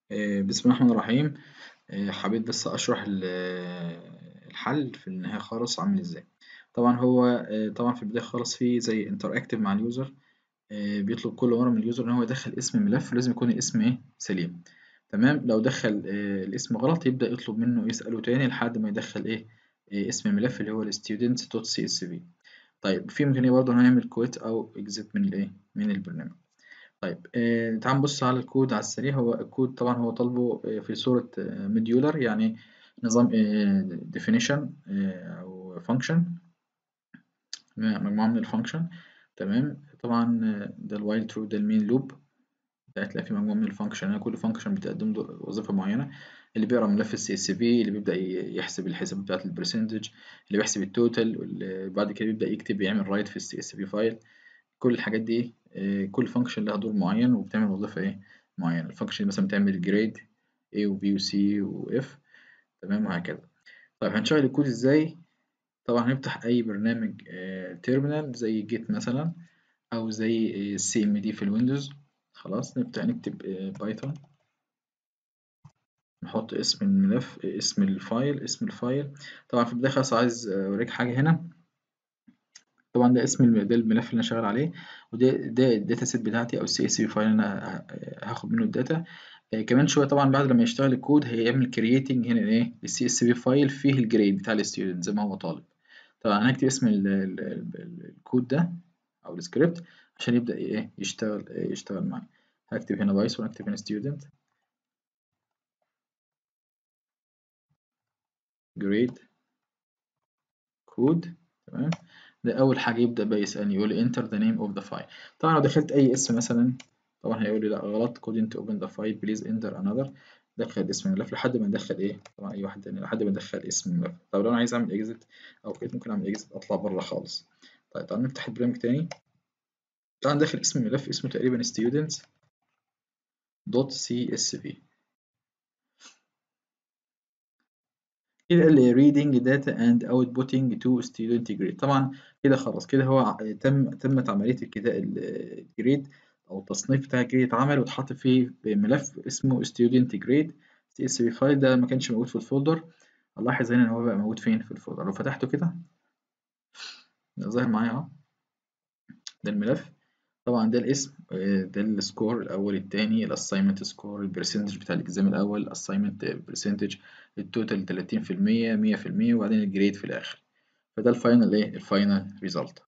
آه، بسم الله الرحمن الرحيم آه، حبيت بس أشرح ال- الحل في النهاية خالص عامل ازاي طبعا هو آه، طبعا في البداية خالص في زي انتراكتيف مع اليوزر آه، بيطلب كل مرة من اليوزر إن هو يدخل اسم الملف ولازم يكون الاسم إيه سليم تمام لو دخل آه، الاسم غلط يبدأ يطلب منه يسأله تاني لحد ما يدخل إيه آه، اسم الملف اللي هو ال students.csv طيب في إمكانية برضه إن هو يعمل كويت أو إكزيت من الإيه من البرنامج طيب آه، تعال نبص على الكود على السريع هو الكود طبعا هو طالبه آه، في صورة مديولر يعني نظام آه، definition آه، أو function مجموعة من الفانكشن تمام طبعا آه، ده الوايل ترو ده المين لوب ده هتلاقي فيه مجموعة من الفانكشن يعني كل فانكشن بتقدم له وظيفة معينة اللي بيقرا ملف السي اس في اللي بيبدأ ي- يحسب الحساب بتاعة البرسنتج اللي بيحسب التوتال واللي بعد كده بيبدأ يكتب يعمل رايت في السي اس في فايل كل الحاجات دي آه، كل فانكشن لها دور معين وبتعمل وظيفة ايه معينة الفانكشن مثلا بتعمل جريد A و B و C و F تمام وهكذا طيب هنشغل الكود ازاي طبعا هنفتح اي برنامج تيرمينال زي جيت مثلا او زي السي ام دي في الويندوز خلاص نبدأ نكتب بايثون نحط اسم الملف آه، اسم الفايل اسم الفايل طبعا في البداية خلاص عايز اوريك حاجة هنا طبعا ده اسم الم- ده الملف اللي انا شغال عليه وده ده الداتا سيت بتاعتي او السي اس في فايل انا ه- هاخد منه الداتا آه، كمان شويه طبعا بعد لما يشتغل الكود هيعمل كرييتنج هنا ايه السي اس في فايل فيه الجريد بتاع الستودنت زي ما هو طالب طبعا هنكتب اسم ال- ال- ال- الكود ده او السكريبت عشان يبدا ايه يشتغل إيه يشتغل معايا هكتب هنا بايثون هكتب هنا ستودنت جريد كود تمام ده اول حاجه يبدا بقى يسالني يقول لي enter the name of the file طبعا لو دخلت اي اسم مثلا طبعا هيقول لي لا غلط couldn't open the file please enter another دخل اسم الملف لحد ما ندخل ايه طبعا اي واحد تاني لحد ما ندخل اسم الملف طب لو انا عايز اعمل exit او كده ممكن اعمل exit اطلع بره خالص طيب تعال نفتح البرنامج تاني تعال ندخل اسم الملف اسمه تقريبا students.csv كده اللي reading data and outputting to student grade طبعا كده خلاص كده هو ع- تم تمت عملية الكتاب الجريد أو التصنيف بتاع الجريد اتعمل واتحط فيه ملف اسمه student grade CSV فايل ده ما كانش موجود في الفولدر هنلاحظ هنا إن هو بقى موجود فين في الفولدر لو فتحته كده ظاهر معايا أهو ده الملف طبعا ده الاسم آه، ده السكور الأول التاني الأسايمنت سكور البرسنتج بتاع الإكزام الأول الأسايمنت برسنتج التوتال 30% 100% وبعدين الجريد في الآخر فده الفاينل إيه الفاينل ريزلت